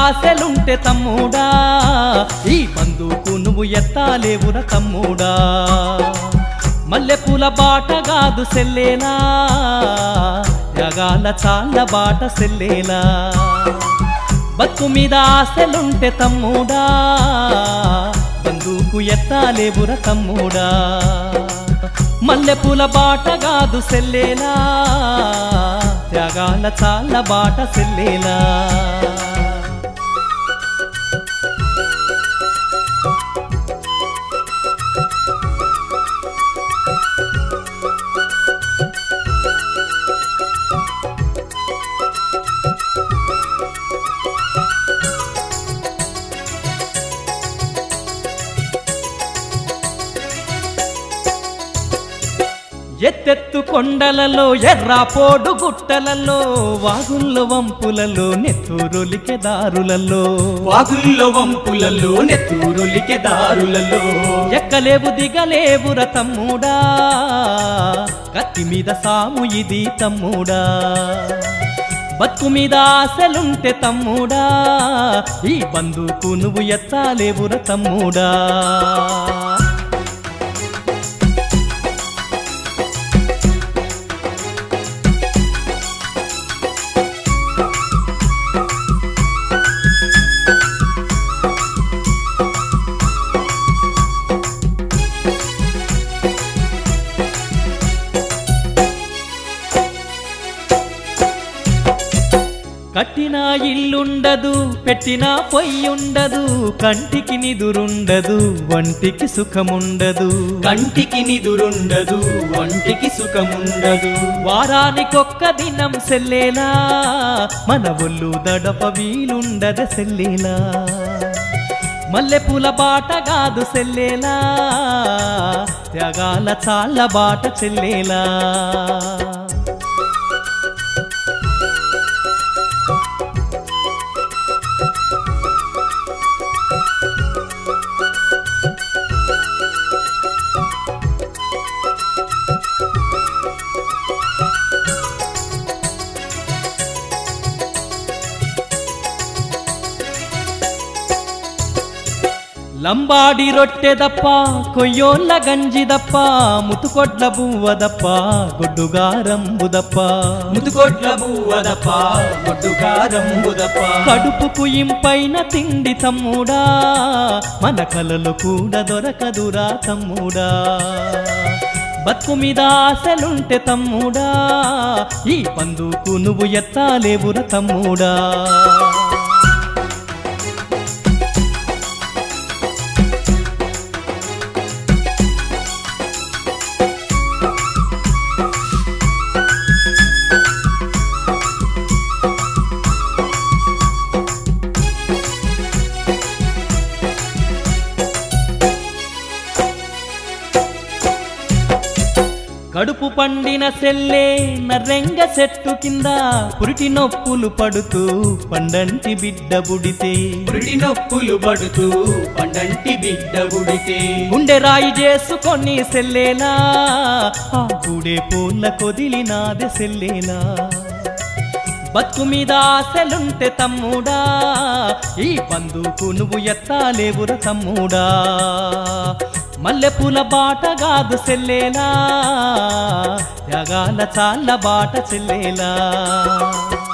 ఆశలుంటే తమ్ముడా ఈ బంధువుకు నువ్వు ఎత్తాలేవుర తమ్ముడా మల్లెపూల బాట కాదు సెల్లేలా యగాల చాల బాట సెల్లేలా బతుకు మీద ఆశలుంటే తమ్ముడా బంధువుకు ఎత్తాలేవుర తమ్ముడా మల్లెపూల బాట కాదు సెల్లేలా త్యాగాల చాల బాట సెల్లేలా ఎత్తెత్తు కొండలలో ఎర్రాపోడు గుట్టలలో వాగుల్లో వంపులలో నెత్తూరులికే దారులలో వాగుల్లో వంపులలో నెత్తూరులికే దారులలో ఎక్కలేవు దిగలేవుర తమ్ముడా కత్తి మీద సాము ఇది తమ్ముడా బతుకు మీద ఆశలుంటే తమ్ముడా ఈ బంధుకు నువ్వు ఎత్తాలేవుర తమ్ముడా కట్టిన ఇల్లుండదు పెట్టిన పొయ్యుండదు కంటికి నిదురుండదు వంటికి సుఖముండదు కంటికి నిదురుండదు ఒంటికి సుఖముండదు వారానికొక్క దినం సెల్లేలా మన ఒళ్ళు దడప వీలుండద సెల్లేలా మల్లెపూల బాట కాదు సెల్లేలా త్యాగాల చాళ్ళ బాట చెల్లేలా లంబాడి రొట్టెదప్ప కొయ్యోళ్ళ గంజిదప్ప ముతుకొడ్ల బువ్వదప్ప గొడ్డుగారంబుదప్ప ముదుకొడ్ల బువ్వదప్ప గొడ్డుగారంబుదప్ప కడుపుకు ఇంపైన తిండి తమ్ముడా మన కలలు కూడా దొరకదురా తమ్ముడా బతుకు మీద ఆశలుంటే తమ్ముడా ఈ పందుకు నువ్వు ఎత్తాలేవుర తమ్ముడా కడుపు పండిన సెల్లే నర్రెంగ చెట్టు కింద పురిటి నొప్పులు పడుతూ పండంటి బిడ్డ బుడితే పురిటి నొప్పులు పడుతూ పండంటి బిడ్డ ఉడితే గుండె రాయి చేసుకొని సెల్లేలా ఆ గుడే పూల కొదిలినాదే సెల్లేలా బతుకు మీద ఆశలుంటే తమ్ముడా ఈ బంధుకు నువ్వు ఎత్తాలేవుర తమ్ముడా మల్లెపూల బాట కాదు సెల్లేలా త్యాగాల చాల బాట చెల్లేలా